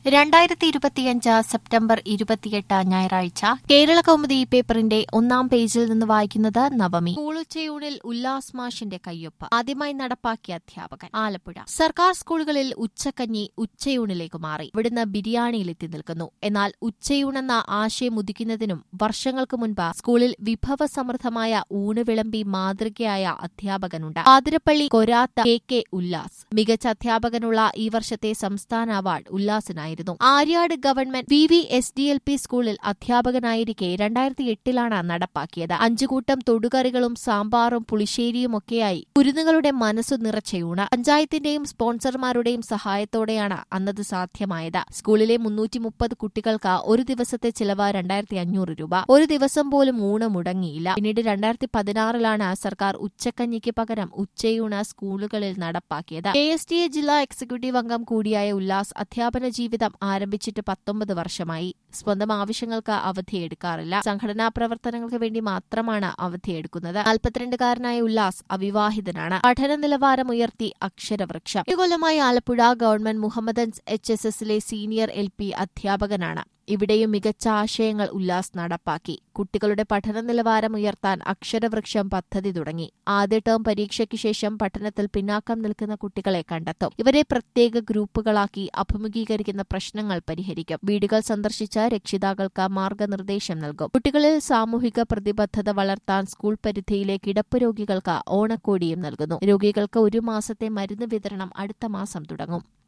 രണ്ടായിരത്തി ഇരുപത്തിയഞ്ച് സെപ്റ്റംബർ ഇരുപത്തിയെട്ട് ഞായറാഴ്ച കേരള കൗമുദി പേപ്പറിന്റെ ഒന്നാം പേജിൽ നിന്ന് വായിക്കുന്നത് നവമി സ്കൂളുച്ചയൂണിൽ ഉല്ലാസ് മാഷിന്റെ കയ്യൊപ്പ് ആദ്യമായി നടപ്പാക്കിയ അധ്യാപകൻ ആലപ്പുഴ സർക്കാർ സ്കൂളുകളിൽ ഉച്ചക്കഞ്ഞി ഉച്ചയൂണിലേക്ക് മാറി ഇവിടുന്ന് ബിരിയാണിയിലെത്തി നിൽക്കുന്നു എന്നാൽ ഉച്ചയൂണെന്ന ആശയം ഉദിക്കുന്നതിനും വർഷങ്ങൾക്ക് മുൻപ് സ്കൂളിൽ വിഭവസമൃദ്ധമായ ഊണ് വിളമ്പി മാതൃകയായ അധ്യാപകനുണ്ട് ആതിരപ്പള്ളി കൊരാത്ത കെ കെ ഉല്ലാസ് മികച്ച അധ്യാപകനുള്ള ഈ വർഷത്തെ സംസ്ഥാന അവാർഡ് ഉല്ലാസിനായിരുന്നു Aryad government V V S D L P സ്കൂളിൽ അധ്യാപകനായിരിക്കെ രണ്ടായിരത്തി എട്ടിലാണ് നടപ്പാക്കിയത് അഞ്ചുകൂട്ടം തൊടുകറികളും സാമ്പാറും പുളിശ്ശേരിയുമൊക്കെയായി കുരുന്നുകളുടെ മനസ്സു നിറച്ചയൂണ് പഞ്ചായത്തിന്റെയും സ്പോൺസർമാരുടെയും സഹായത്തോടെയാണ് അന്നത് സാധ്യമായത് സ്കൂളിലെ മുന്നൂറ്റി മുപ്പത് കുട്ടികൾക്ക് ഒരു ദിവസത്തെ ചിലവ് രണ്ടായിരത്തി അഞ്ഞൂറ് രൂപ ഒരു ദിവസം പോലും ഊണ് മുടങ്ങിയില്ല പിന്നീട് രണ്ടായിരത്തി പതിനാറിലാണ് സർക്കാർ ഉച്ചക്കഞ്ഞിക്ക് പകരം ഉച്ചയൂണ് സ്കൂളുകളിൽ നടപ്പാക്കിയത് കെ എസ് ടി എ ജില്ലാ എക്സിക്യൂട്ടീവ് അംഗം കൂടിയായ ഉല്ലാസ് അധ്യാപന ജീവിതം ആരംഭിച്ചിട്ട് പത്തൊമ്പത് വർഷമായി സ്വന്തം ആവശ്യങ്ങൾക്ക് അവധിയെടുക്കാറില്ല സംഘടനാ പ്രവർത്തനങ്ങൾക്ക് വേണ്ടി മാത്രമാണ് അവധിയെടുക്കുന്നത് നാൽപ്പത്തിരണ്ടുകാരനായ ഉല്ലാസ് അവിവാഹിതനാണ് പഠന നിലവാരം ഉയർത്തി അക്ഷരവൃക്ഷം ഒരു കൊല്ലമായി Alappuzha government Mohammedans H S എസിലെ സീനിയർ എൽ പി അധ്യാപകനാണ് ഇവിടെയും മികച്ച ആശയങ്ങൾ ഉല്ലാസ് നടപ്പാക്കി കുട്ടികളുടെ പഠന നിലവാരം ഉയർത്താൻ അക്ഷരവൃക്ഷം പദ്ധതി തുടങ്ങി ആദ്യ ടേം പരീക്ഷയ്ക്ക് ശേഷം പഠനത്തിൽ പിന്നാക്കം നിൽക്കുന്ന കുട്ടികളെ കണ്ടെത്തും ഇവരെ പ്രത്യേക ഗ്രൂപ്പുകളാക്കി അഭിമുഖീകരിക്കുന്ന പ്രശ്നങ്ങൾ പരിഹരിക്കും വീടുകൾ സന്ദർശിച്ച് രക്ഷിതാക്കൾക്ക് മാർഗനിർദ്ദേശം നൽകും കുട്ടികളിൽ സാമൂഹിക പ്രതിബദ്ധത വളർത്താൻ സ്കൂൾ പരിധിയിലെ കിടപ്പ് രോഗികൾക്ക് ഓണക്കോടിയും നൽകുന്നു രോഗികൾക്ക് ഒരു മാസത്തെ മരുന്ന് വിതരണം അടുത്ത മാസം തുടങ്ങും